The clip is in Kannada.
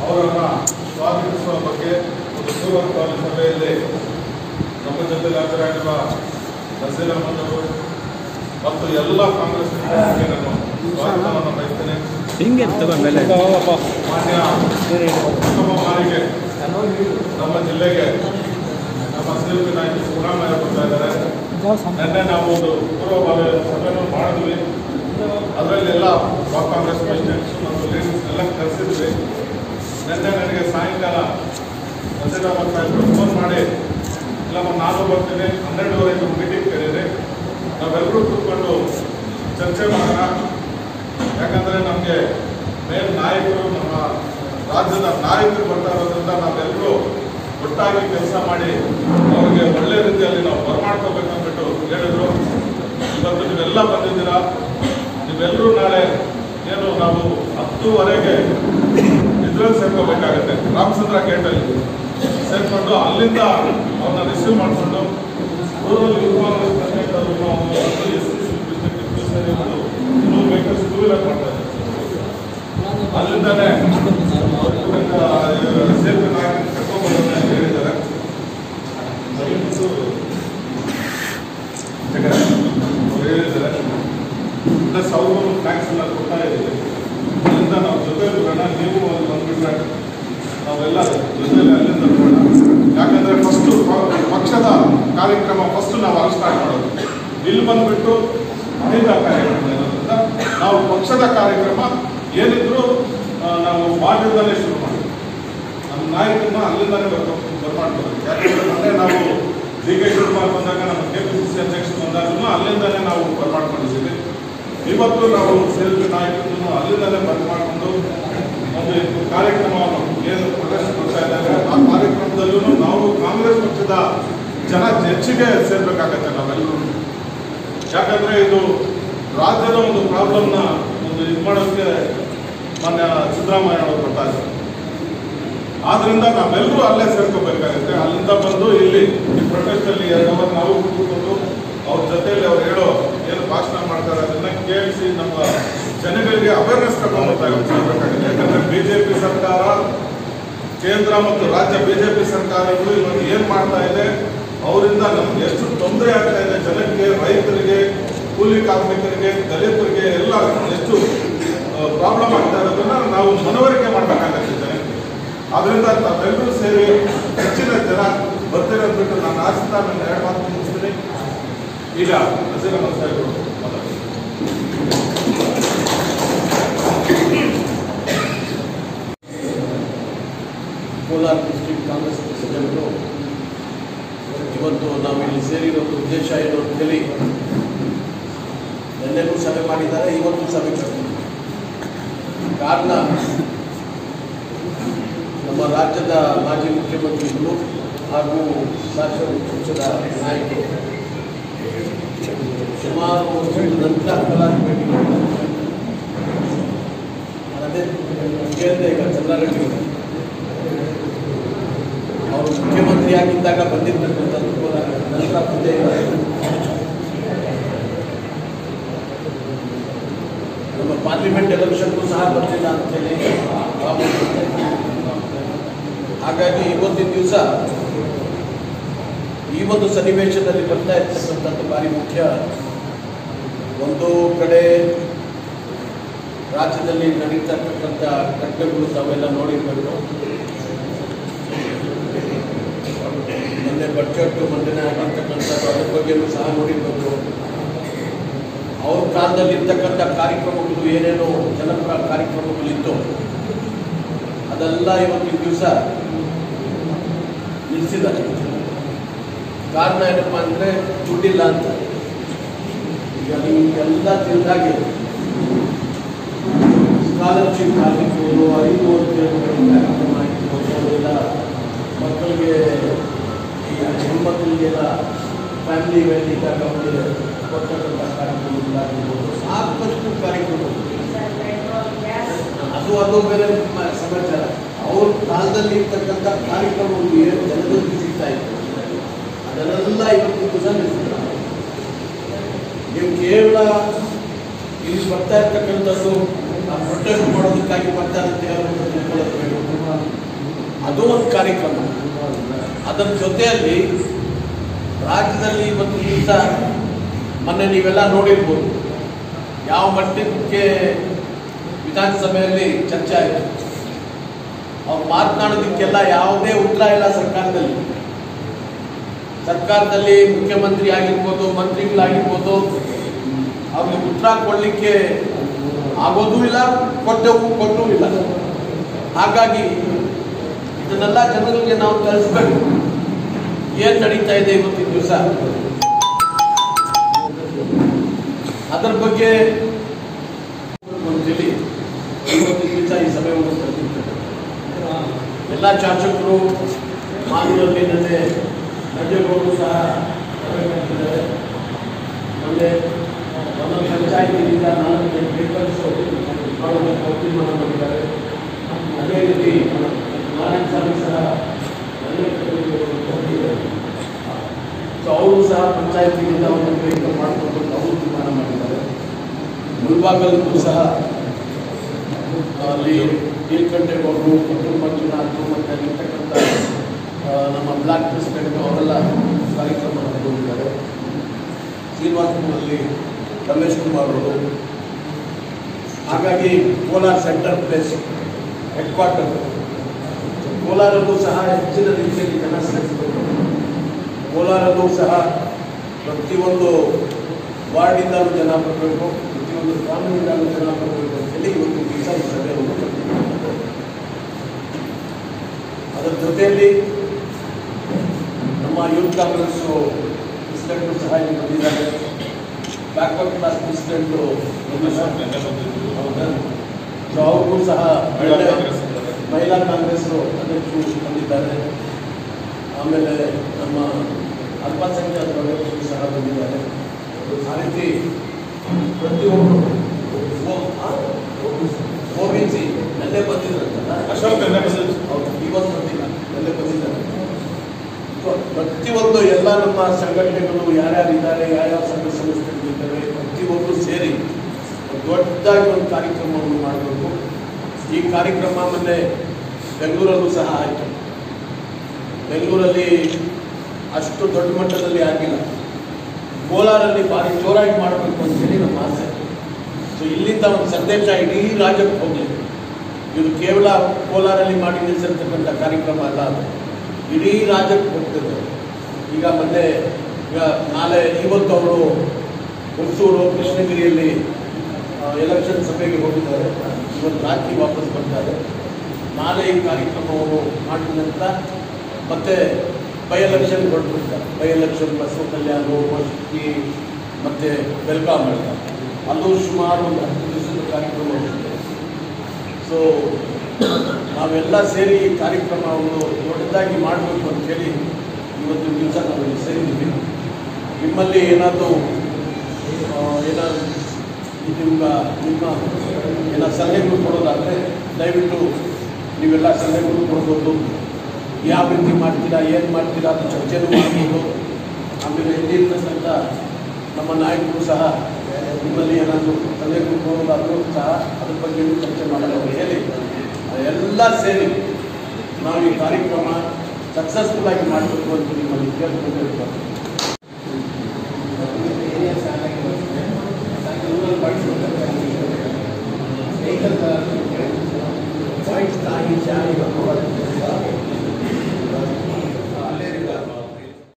ಅವರನ್ನು ಸ್ವಾಗತಿಸುವ ಬಗ್ಗೆ ಒಂದು ಪೂರ್ವಕಾಲ ಸಭೆಯಲ್ಲಿ ನಮ್ಮ ಜೊತೆ ಹಾಜರಾಗಿರುವ ನಸೀರ್ ಅಹಮದ್ ಅವರು ಮತ್ತು ಎಲ್ಲ ಕಾಂಗ್ರೆಸ್ ಮುಖಂಡರಿಗೆ ನಾನು ಸ್ವಾಗತವನ್ನು ಬಯಸ್ತೇನೆ ಹಿಂಗೆ ತಗೋ ಮೇಲೆ ಮಾನ್ಯ ಉತ್ತಮ ಮಾರಿಗೆ ನಮ್ಮ ಜಿಲ್ಲೆಗೆ ನಮ್ಮ ಶ್ರೀಯುತ ನಾಯಕ ಸಿದ್ದರಾಮಯ್ಯ ಬರ್ತಾ ಇದ್ದಾರೆ ನಿನ್ನೆ ನಾವು ಒಂದು ಪೂರ್ವಭಾವಿ ಸಭೆಯನ್ನು ಮಾಡಿದ್ವಿ ಅದರಲ್ಲಿ ಎಲ್ಲ ಬ್ಲಾಕ್ ಕಾಂಗ್ರೆಸ್ ಪ್ರೆಸಿಡೆಂಟ್ಸ್ ಮತ್ತು ಲೀಡರ್ಸ್ ಎಲ್ಲ ಕರೆಸಿದ್ವಿ ನಿನ್ನೆ ನನಗೆ ಸಾಯಂಕಾಲ ನಸೀರ್ ಅಹಮದ್ ಸಾಹೇಬರು ಫೋನ್ ಮಾಡಿ ಇಲ್ಲ ನಾನು ಬರ್ತೀನಿ ಹನ್ನೆರಡುವರೆಗೆ ಮೀಟಿಂಗ್ ಕರೀರಿ ನಾವೆಲ್ಲರೂ ಕೂತ್ಕೊಂಡು ಚರ್ಚೆ ಮಾಡೋಣ ಯಾಕಂದರೆ ನಮಗೆ ಮೇಲ್ ನಾಯಕರು ನಮ್ಮ ರಾಜ್ಯದ ನಾಯಕರು ಬರ್ತಾ ಇರೋದ್ರಿಂದ ನಾವೆಲ್ಲರೂ ಒಟ್ಟಾಗಿ ಕೆಲಸ ಮಾಡಿ ಅವರಿಗೆ ಒಳ್ಳೆ ರೀತಿಯಲ್ಲಿ ನಾವು ಬರಮಾಡ್ಕೋಬೇಕಂದ್ಬಿಟ್ಟು ಹೇಳಿದ್ರು ಇವತ್ತು ನೀವೆಲ್ಲ ಬಂದಿದ್ದೀರಾ ನೀವೆಲ್ಲರೂ ನಾಳೆ ಏನು ನಾವು ಹತ್ತುವರೆಗೆ ಇದ್ರಲ್ಲಿ ಸೇರ್ಕೋಬೇಕಾಗತ್ತೆ ರಾಮಚಂದ್ರ ಗೇಟಲ್ಲಿ ಸೇರ್ಕೊಂಡು ಅಲ್ಲಿಂದ ಅವ್ರನ್ನ ರಿಸೀವ್ ಮಾಡಿಕೊಂಡು ರೂರಲ್ ಯೂತ್ ಕಾಂಗ್ರೆಸ್ ಪ್ರೆಸಿಡೆಂಟ್ ಅವರು ನಾವು ಎಸ್ ಸಿ ಸೇರಿ ಒಂದು ಇನ್ನೂರು ವೆಹಿಕಲ್ಸ್ ಟೂ ವೀಲರ್ ಮಾಡ್ತಾ ಇದ್ದಾರೆ ಅಲ್ಲಿಂದಾನೆ ಸೇರ್ಪೆ ನಾಯಕನ ಕರ್ಕೊಂಡ್ಬರೋದನ್ನ ಅಂತ ಹೇಳಿದ್ದಾರೆ ದಯವಿಟ್ಟು ಜಗನ್ ಅವ್ರು ಹೇಳಿದ್ದಾರೆ ಪ್ಲಸ್ ಅವರು ಟ್ಯಾಕ್ಸ್ ಎಲ್ಲ ಕೊಡ್ತಾ ಇದ್ದೀವಿ ಅಲ್ಲಿಂದ ನಾವು ಜೊತೆ ಬರೋಣ ನೀವು ಅಲ್ಲಿ ಬಂದ್ಬಿಟ್ರೆ ನಾವೆಲ್ಲ ಜೊತೆಲಿ ಅಲ್ಲಿಂದ ಬರೋಣ ಯಾಕಂದ್ರೆ ಫಸ್ಟು ಪಕ್ಷದ ಕಾರ್ಯಕ್ರಮ ಫಸ್ಟ್ ನಾವು ಅಲ್ಲಿ ಸ್ಟಾರ್ಟ್ ಮಾಡೋದು ಇಲ್ಲಿ ಬಂದ್ಬಿಟ್ಟು ಅಹಿಂದ ಕಾರ್ಯಕ್ರಮ ಇರೋದ್ರಿಂದ ನಾವು ಪಕ್ಷದ ಕಾರ್ಯಕ್ರಮ ಏನಿದ್ರು ಆ, ನಾವು ಬಾಲ್ಯದಲ್ಲೇ ಶುರು ಮಾಡಿದ್ವಿ ನಮ್ಮ ನಾಯಕರನ್ನ ಅಲ್ಲಿಂದಾನೇ ಬರ್ಕೊಂಡು ಬರ್ಮಾಡ್ಬೋದು ಯಾಕಂದ್ರೆ ಮೊನ್ನೆ ನಾವು ಡಿ ಕೆ ಶಿವಕುಮಾರ್ ಬಂದಾಗ ನಮ್ಮ ಕೆ ಪಿ ಸಿ ಸಿ ಅಧ್ಯಕ್ಷರು ಬಂದಾಗೂ ಅಲ್ಲಿಂದಾನೇ ನಾವು ಬರ್ಮಾಡ್ಕೊಂಡಿದ್ದೀವಿ ಇವತ್ತು ನಾವು ಸೇರಿದ ನಾಯಕರನ್ನು ಅಲ್ಲಿಂದಲೇ ಬಂದ್ ಮಾಡಿಕೊಂಡು ಒಂದು ಇದು ಕಾರ್ಯಕ್ರಮವನ್ನು ಏನು ಪ್ರದರ್ಶನ ಕೊಡ್ತಾ ಇದ್ದಾರೆ ಆ ಕಾರ್ಯಕ್ರಮದಲ್ಲೂ ನಾವು ಕಾಂಗ್ರೆಸ್ ಪಕ್ಷದ ಜನ ಹೆಚ್ಚಿಗೆ ಸೇರ್ಬೇಕಾಗತ್ತೆ ನಾವೆಲ್ಲರೂ ಯಾಕಂದ್ರೆ ಇದು ರಾಜ್ಯದ ಒಂದು ಪ್ರಾಬ್ಲಮ್ನ ಒಂದು ಇದು ಮಾಡೋಕ್ಕೆ ಮಾನ್ಯ ಸಿದ್ದರಾಮಯ್ಯ ಅವರು ಬರ್ತಾ ಇದ್ದಾರೆ ಆದ್ರಿಂದ ನಾವೆಲ್ಲರೂ ಅಲ್ಲೇ ಸೇರ್ಕೋಬೇಕಾಗುತ್ತೆ ಅಲ್ಲಿಂದ ಬಂದು ಇಲ್ಲಿ ಈ ಪ್ರೊಟೆಸ್ಟಲ್ಲಿ ಎರಡು ಅವರ್ ನಾವು ಕೂತ್ಕೊಂಡು ಅವ್ರ ಜೊತೆಯಲ್ಲಿ ಅವ್ರು ಹೇಳೋ ಏನು ಭಾಷಣ ಮಾಡ್ತಾರೆ ಅದನ್ನ ಕೇಳಿಸಿ ನಮ್ಮ ಜನಗಳಿಗೆ ಅವೇರ್ನೆಸ್ ತಗೊಂಡ್ಬೇಕಾಗುತ್ತೆ ಯಾಕಂದ್ರೆ ಬಿಜೆಪಿ ಸರ್ಕಾರ ಕೇಂದ್ರ ಮತ್ತು ರಾಜ್ಯ ಬಿಜೆಪಿ ಸರ್ಕಾರಗಳು ಇವಾಗ ಏನ್ ಮಾಡ್ತಾ ಇದೆ ಅವರಿಂದ ನಮ್ಗೆ ಎಷ್ಟು ತೊಂದರೆ ಆಗ್ತಾ ಇದೆ ಜನಕ್ಕೆ ರೈತರಿಗೆ ಕೂಲಿ ಕಾರ್ಮಿಕರಿಗೆ ದಲಿತರಿಗೆ ಎಲ್ಲ ಎಷ್ಟು ಪ್ರಾಬ್ಲಮ್ ಆಗ್ತಾ ಇರೋದನ್ನ ನಾವು ಮನವರಿಕೆ ಮಾಡಬೇಕಾಗತ್ತೆ ಜನಕ್ಕೆ ಆದ್ರಿಂದ ತಾವೆಲ್ಲರೂ ಸೇರಿ ಹೆಚ್ಚಿನ ಜನ ಬರ್ತಾರೆ ಅಂದ್ಬಿಟ್ಟು ನಾನು ಆಶಿಸ್ತಾ ನನ್ನ ಎರಡು ಮಾತು ಮುಗಿಸ್ತೀನಿ ಈಗ ನಜೀರ್ ಅಹಮದ್ ಸಾಹೇಬರು ಮಾತಾಡ್ತಾರೆ. ಕೋಲಾರ ಡಿಸ್ಟ್ರಿಕ್ಟ್ ಕಾಂಗ್ರೆಸ್ ಪ್ರೆಸಿಡೆಂಟು ಇವತ್ತು ನಾವು ಇಲ್ಲಿ ಸೇರಿರೋದು ಉದ್ದೇಶ ಏನು ಅಂತೇಳಿ ನಿನ್ನೆನೂ ಸಭೆ ಮಾಡಿದ್ದಾರೆ ಇವತ್ತು ಸಭೆ ಮಾಡಿದ್ದಾರೆ ಕಾರಣ ನಮ್ಮ ರಾಜ್ಯದ ಮಾಜಿ ಮುಖ್ಯಮಂತ್ರಿಗಳು ಹಾಗೂ ಶಾಸಕ ಪಕ್ಷದ ನಾಯಕರು ಸುಮಾರು ವರ್ಷಗಳ ನಂತರ ಕೋಲಾರ ಭೇಟಿ ಮಾಡಿದ್ದಾರೆ ಅದೇ ಕೇಳಿದೆ ಈಗ ಚಂದ್ರಾರೆಡ್ಡಿ ಅವರು. ಅವರು ಮುಖ್ಯಮಂತ್ರಿ ಆಗಿದ್ದಾಗ ಬಂದಿರ್ತಕ್ಕಂಥದ್ದು ಕೋಲಾರ ನಂತರ ಬಂದೇ ಇಲ್ಲ. ನಮ್ಮ ಪಾರ್ಲಿಮೆಂಟ್ ಎಲೆಕ್ಷನ್ಗೂ ಸಹ ಬರ್ತಿಲ್ಲ ಅಂತೇಳಿ ಆರೋಪ ಮಾಡ್ತಾ ಇದ್ದಾರೆ. ಹಾಗಾಗಿ ಇವತ್ತಿನ ದಿವಸ ಈ ಒಂದು ಸನ್ನಿವೇಶದಲ್ಲಿ ಬರ್ತಾ ಇರ್ತಕ್ಕಂಥದ್ದು ಭಾರಿ ಮುಖ್ಯ ಒಂದು ಕಡೆ ರಾಜ್ಯದಲ್ಲಿ ನಡೀತಕ್ಕಂಥ ಘಟನೆಗಳು ತಾವೆಲ್ಲ ನೋಡಿರ್ಬೇಕು ಮೊನ್ನೆ ಬಡ್ಜೆಟ್ ಮೊನ್ನೆ ಆಗಿರ್ತಕ್ಕಂಥದ್ದು ಅದ್ರ ಬಗ್ಗೆನೂ ಸಹ ನೋಡಿರ್ಬೇಕು ಅವ್ರ ಕಾಲದಲ್ಲಿ ಇರ್ತಕ್ಕಂಥ ಕಾರ್ಯಕ್ರಮಗಳು ಏನೇನೋ ಜನಪರ ಕಾರ್ಯಕ್ರಮಗಳಿತ್ತು ಅದೆಲ್ಲ ಇವತ್ತಿನ ದಿವಸ ನಿಲ್ಲಿಸಿದ್ದಾರೆ ಕಾರಣ ಏನಪ್ಪ ಅಂದರೆ ದುಡ್ಡಿಲ್ಲ ಅಂತ ಈಗ ನಿಮಗೆಲ್ಲ ತಿಳಿದಾಗೆ ಸ್ಕಾಲರ್ಶಿಪ್ ಆಗಿರ್ಬೋದು ಐನೂರು ಕಾರ್ಯಕ್ರಮ ಆಗಿರ್ಬೋದು ಅವೆಲ್ಲ ಮಕ್ಕಳಿಗೆ ಈ ಹೆಣ್ಮಕ್ಳಿಗೆಲ್ಲ ಫ್ಯಾಮಿಲಿ ವೆಲ್ಡಿಂಗ್ ಅವರಿಗೆ ಕೊಡ್ತಕ್ಕಂಥ ಕಾರ್ಯಕ್ರಮಗಳಾಗಿರ್ಬೋದು ಸಾಕಷ್ಟು ಕಾರ್ಯಕ್ರಮಗಳು ಅದು ಅದು ಬೇರೆ ಮ- ಸಮಾಚಾರ ಅವ್ರ ಕಾಲದಲ್ಲಿ ಇರ್ತಕ್ಕಂಥ ಕಾರ್ಯಕ್ರಮಗಳು ಏನು ಜನರಿಗೆ ಸಿಗ್ತಾ ಇತ್ತು ಅದನ್ನೆಲ್ಲ ಇವತ್ತು ದಿವಸ ನಿಲ್ಲಿಸಿದ್ದಾರೆ ನೀವು ಕೇವಲ ಇಲ್ಲಿ ಬರ್ತಾ ಇರ್ತಕ್ಕಂಥದ್ದು ಆ ಪ್ರೊಟೆಸ್ಟ್ ಮಾಡೋದಕ್ಕಾಗಿ ಬರ್ತಾ ಇರುತ್ತೆ ಅನ್ನೋದು ತಿಳ್ಕೊಳ್ಳೋದು ಬೇಡ. ಅದು ಒಂದು ಕಾರ್ಯಕ್ರಮ ಅದರ ಜೊತೆಯಲ್ಲಿ ರಾಜ್ಯದಲ್ಲಿ ಇವತ್ತು ದಿವಸ ಮೊನ್ನೆ ನೀವೆಲ್ಲ ನೋಡಿರ್ಬೋದು ಯಾವ ಮಟ್ಟಕ್ಕೆ ವಿಧಾನಸಭೆಯಲ್ಲಿ ಚರ್ಚೆ ಆಯಿತು ಅವ್ರು ಮಾತನಾಡೋದಕ್ಕೆಲ್ಲ ಯಾವುದೇ ಉತ್ತರ ಇಲ್ಲ ಸರ್ಕಾರದಲ್ಲಿ ಸರ್ಕಾರದಲ್ಲಿ ಮುಖ್ಯಮಂತ್ರಿ ಆಗಿರ್ಬೋದು ಮಂತ್ರಿಗಳಾಗಿರ್ಬೋದು ಅವ್ರಿಗೆ ಉತ್ತರ ಕೊಡಲಿಕ್ಕೆ ಆಗೋದೂ ಇಲ್ಲ ಕೊಟ್ಟವು ಕೊಟ್ಟೂ ಇಲ್ಲ ಹಾಗಾಗಿ ಇದನ್ನೆಲ್ಲ ಜನರಿಗೆ ನಾವು ತಿಳಿಸ್ಬೇಕು ಏನ್ ನಡೀತಾ ಇದೆ ಇವತ್ತಿನ ದಿವಸ ಅದರ ಬಗ್ಗೆ ಅಂತೇಳಿ ಇವತ್ತಿನ ದಿವಸ ಈ ಸಭೆಯನ್ನು ಕರೆದಿರ್ತೇವೆ ಎಲ್ಲ ಶಾಸಕರು ಮಾನವರಲ್ಲಿ ನಿನ್ನೆ ರಾಜ್ಯಗಳು ಸಹ ಸಭೆ ಕರೆದಿದ್ದಾರೆ ಮೊನ್ನೆ ಒಂದೊಂದು ಪಂಚಾಯತಿಯಿಂದ ನಾಲ್ಕು ಪೇಪರ್ಸ್ ಮಾಡೋದಕ್ಕೆ ತೀರ್ಮಾನ ಮಾಡಿದ್ದಾರೆ ಅದೇ ರೀತಿ ನಾರಾಯಣ ಸ್ವಾಮಿ ಸಹ ಸೊ ಅವರು ಸಹ ಪಂಚಾಯತಿಯಿಂದ ಒಂದು ಪೇಪರ್ ಮಾಡಿಕೊಂಡು ಅವರು ತೀರ್ಮಾನ ಮಾಡಿದ್ದಾರೆ ಮುಲ್ಬಾಗಲ್ಲೂ ಸಹ ಅಲ್ಲಿ ನೀಲಕಂಠೇಗೌಡರು ಕೊಟ್ಟೂರು ಮಂಜುನಾಥ್ ಮತ್ತು ಅಲ್ಲಿರ್ತಕ್ಕಂಥ ಆ, ನಮ್ಮ ಬ್ಲಾಕ್ ಪ್ರೆಸಿಡೆಂಟ್ ಅವರೆಲ್ಲ ಕಾರ್ಯಕ್ರಮ ಹಮ್ಮಿಕೊಂಡಿದ್ದಾರೆ ಶ್ರೀನಿವಾಸಪುರಲ್ಲಿ ರಮೇಶ್ ಕುಮಾರ್ ಅವರು ಹಾಗಾಗಿ Kolar centre place head quarter ಕೋಲಾರಲ್ಲೂ ಸಹ ಹೆಚ್ಚಿನ ರೀತಿಯಲ್ಲಿ ಜನ ಸೇರಿಸಬೇಕು ಕೋಲಾರಲ್ಲೂ ಸಹ ಪ್ರತಿಯೊಂದು ವಾರ್ಡಿಂದಲೂ ಜನ ಬರಬೇಕು ಪ್ರತಿಯೊಂದು ಗ್ರಾಮದಿಂದಲೂ ಜನ ಬರಬೇಕು ಅಂತೇಳಿ ಇವತ್ತು ದಿವಸ ಈ ಸಭೆಯನ್ನು ಕರೆದಿದ್ದಾರೆ. ಅದರ ಜೊತೆಯಲ್ಲಿ ನಮ್ಮ ಯೂತ್ ಕಾಂಗ್ರೆಸ್ ಪ್ರೆಸಿಡೆಂಟು ಸಹ ಇಲ್ಲಿ ಬಂದಿದ್ದಾರೆ ಬ್ಯಾಕ್ವರ್ಡ್ ಕ್ಲಾಸ್ ಪ್ರೆಸಿಡೆಂಟು ಹೌದಾ ಸೊ ಅವ್ರಿಗೂ ಸಹ ಮಹಿಳಾ ಕಾಂಗ್ರೆಸ್ ಇದ್ದಾರೆ. ಮಹಿಳಾ ಕಾಂಗ್ರೆಸ್ ಅಧ್ಯಕ್ಷರು ಬಂದಿದ್ದಾರೆ ಆಮೇಲೆ ನಮ್ಮ ಅಲ್ಪಸಂಖ್ಯಾತರ ಅಧ್ಯಕ್ಷರು ಸಹ ಬಂದಿದ್ದಾರೆ ಆ ರೀತಿ ಪ್ರತಿಯೊಬ್ಬರು ಒ ಬಿ ಸಿ ನೆನ್ನೆ ಬಂದಿದ್ರಂತಲ್ಲ ಅಶೋಕ್ ನೆನ್ನೆ ಬಂದಿದ್ರು. ಹೌದು ಇವತ್ತು ಬಂದಿಲ್ಲ ನೆನ್ನೆ ಬಂದಿದ್ದಾರೆ ಸೊ ಪ್ರತಿಯೊಂದು ಎಲ್ಲ ನಮ್ಮ ಸಂಘಟನೆಗಳು ಯಾರ್ಯಾರಿದ್ದಾರೆ ಯಾರ್ಯಾವ ಸಂಘ ಸಂಸ್ಥೆಗಳಿದ್ದಾವೆ ಪ್ರತಿಯೊಬ್ಬರು ಸೇರಿ ದೊಡ್ಡದಾಗಿ ಒಂದು ಕಾರ್ಯಕ್ರಮವನ್ನು ಮಾಡಬೇಕು ಈ ಕಾರ್ಯಕ್ರಮ ಮೊನ್ನೆ ಬೆಂಗಳೂರಲ್ಲೂ ಸಹ ಆಯಿತು ಬೆಂಗಳೂರಲ್ಲಿ ಅಷ್ಟು ದೊಡ್ಡ ಮಟ್ಟದಲ್ಲಿ ಆಗಿಲ್ಲ ಕೋಲಾರಲ್ಲಿ ಭಾರಿ ಜೋರಾಗಿ ಮಾಡಬೇಕು ಅಂತೇಳಿ ನಮ್ಮ ಆಸೆ ಸೊ ಇಲ್ಲಿಂದ ಒಂದು ಸಂದೇಶ ಇಡೀ ರಾಜ್ಯಕ್ಕೆ ಹೋಗಲಿ ಇದು ಕೇವಲ ಕೋಲಾರಲ್ಲಿ ಮಾಡಿ ನಿಲ್ಲಿಸಿರ್ತಕ್ಕಂಥ ಕಾರ್ಯಕ್ರಮ ಅಲ್ಲ ಅದು ಇಡೀ ರಾಜ್ಯಕ್ಕೆ ಹೋಗ್ತದೆ ಈಗ ಮೊನ್ನೆ ಈಗ ನಾಳೆ ಇವತ್ತು ಅವರು ಹುಣಸೂರು ಕೃಷ್ಣಗಿರಿಯಲ್ಲಿ ಎಲೆಕ್ಷನ್ ಸಭೆಗೆ ಹೋಗಿದ್ದಾರೆ ಇವತ್ತು ರಾತ್ರಿ ವಾಪಸ್ ಬರ್ತಾರೆ ನಾಳೆ ಈ ಕಾರ್ಯಕ್ರಮವನ್ನು ಮಾಡಿದ ನಂತರ ಮತ್ತೆ ಬೈ ಎಲೆಕ್ಷನ್ ಹೊರಟಿರ್ತಾರೆ by election Basavakalyan Maski ಮತ್ತು ಬೆಲ್ಗಾಮ್ ಮಾಡ್ತಾರೆ ಅಲ್ಲೂ ಸುಮಾರು ಒಂದು ಹತ್ತು ದಿವಸದ ಕಾರ್ಯಕ್ರಮ ಇರುತ್ತೆ ಸೊ ನಾವೆಲ್ಲ ಸೇರಿ ಈ ಕಾರ್ಯಕ್ರಮವನ್ನು ದೊಡ್ಡದಾಗಿ ಮಾಡಬೇಕು ಅಂತೇಳಿ ಇವತ್ತು ದಿವಸ ನಾವು ಇಲ್ಲಿ ಸೇರಿದ್ದೀವಿ ನಿಮ್ಮಲ್ಲಿ ಏನಾದರೂ ಏನಾದ್ರು ನಿಮ್ಮ ನಿಮ್ಮ ಏನಾದ್ರು ಸಲಹೆಗಳು ಕೊಡೋದಾದರೆ ದಯವಿಟ್ಟು ನೀವೆಲ್ಲ ಸಲಹೆಗಳು ಕೊಡ್ಬೋದು ಯಾವ ರೀತಿ ಮಾಡ್ತೀರಾ ಏನು ಮಾಡ್ತೀರಾ ಅದು ಚರ್ಚೆನೂ ಮಾಡ್ಬೋದು ಆಮೇಲೆ ಇಲ್ಲಿರ್ತಕ್ಕಂಥ ನಮ್ಮ ನಾಯಕರು ಸಹ ನಿಮ್ಮಲ್ಲಿ ಏನಾದರೂ ಸಲಹೆಗಳು ಕೊಡೋದಾದರೂ ಸಹ ಅದ್ರ ಬಗ್ಗೆ ಚರ್ಚೆ ಮಾಡಲು ಹೇಳಿ ಎಲ್ಲ ಸೇರಿ ನಾವು ಈ ಕಾರ್ಯಕ್ರಮ ಸಕ್ಸಸ್ಫುಲ್ ಆಗಿ ಮಾಡಬೇಕು ಅಂತ ನಿಮ್ಮಲ್ಲಿ ಕೇಳ್ಕೊಂಡಿರ್ತಾರೆ